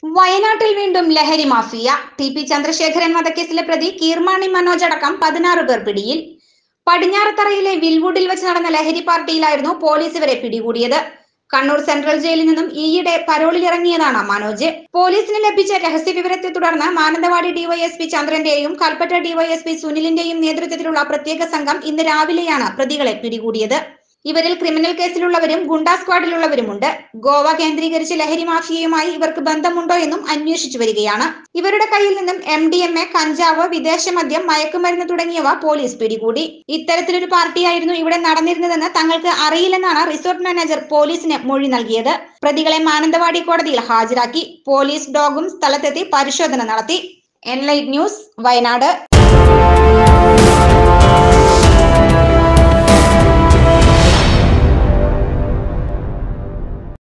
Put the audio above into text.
വയനാട്ടിൽ വീണ്ടും ലഹരി മാഫിയ ടി പി ചന്ദ്രശേഖരൻ വധക്കേസിലെ പ്രതി കീർമാണി മനോജ് അടക്കം പതിനാറ് പേർ പിടിയിൽ പടിഞ്ഞാറത്തറയിലെ വിൽവുഡിൽ വെച്ച് നടന്ന ലഹരി പാർട്ടിയിലായിരുന്നു പോലീസ് ഇവരെ പിടികൂടിയത് കണ്ണൂർ സെൻട്രൽ ജയിലിൽ നിന്നും ഈയിടെ പരോളിലിറങ്ങിയതാണ് മനോജ് പോലീസിന് ലഭിച്ച രഹസ്യ വിവരത്തെ തുടർന്ന് മാനന്തവാടി ഡിവൈഎസ്പി ചന്ദ്രന്റെയും കൽപ്പറ്റ ഡിവൈഎസ്പി സുനിലിന്റെയും നേതൃത്വത്തിലുള്ള പ്രത്യേക സംഘം ഇന്ന് രാവിലെയാണ് പ്രതികളെ പിടികൂടിയത് ഇവരിൽ ക്രിമിനൽ കേസിലുള്ളവരും ഗുണ്ടാ സ്ക്വാഡിലുള്ളവരുമുണ്ട് ഗോവ കേന്ദ്രീകരിച്ച് ലഹരി മാഫിയയുമായി ഇവർക്ക് ബന്ധമുണ്ടോ എന്നും അന്വേഷിച്ചു വരികയാണ് ഇവരുടെ കയ്യിൽ നിന്നും എം ഡി എം എ കഞ്ചാവ് വിദേശ മദ്യം മയക്കുമരുന്ന് തുടങ്ങിയവ പോലീസ് പിടികൂടി ഇത്തരത്തിലൊരു പാർട്ടിയായിരുന്നു ഇവിടെ നടന്നിരുന്നതെന്ന് തങ്ങൾക്ക് അറിയില്ലെന്നാണ് റിസോർട്ട് മാനേജർ പോലീസിന് മൊഴി നൽകിയത് പ്രതികളെ മാനന്തവാടി കോടതിയിൽ ഹാജരാക്കി പോലീസ് ഡോഗും സ്ഥലത്തെത്തി പരിശോധന നടത്തി എൻലൈറ്റ് ന്യൂസ് വയനാട്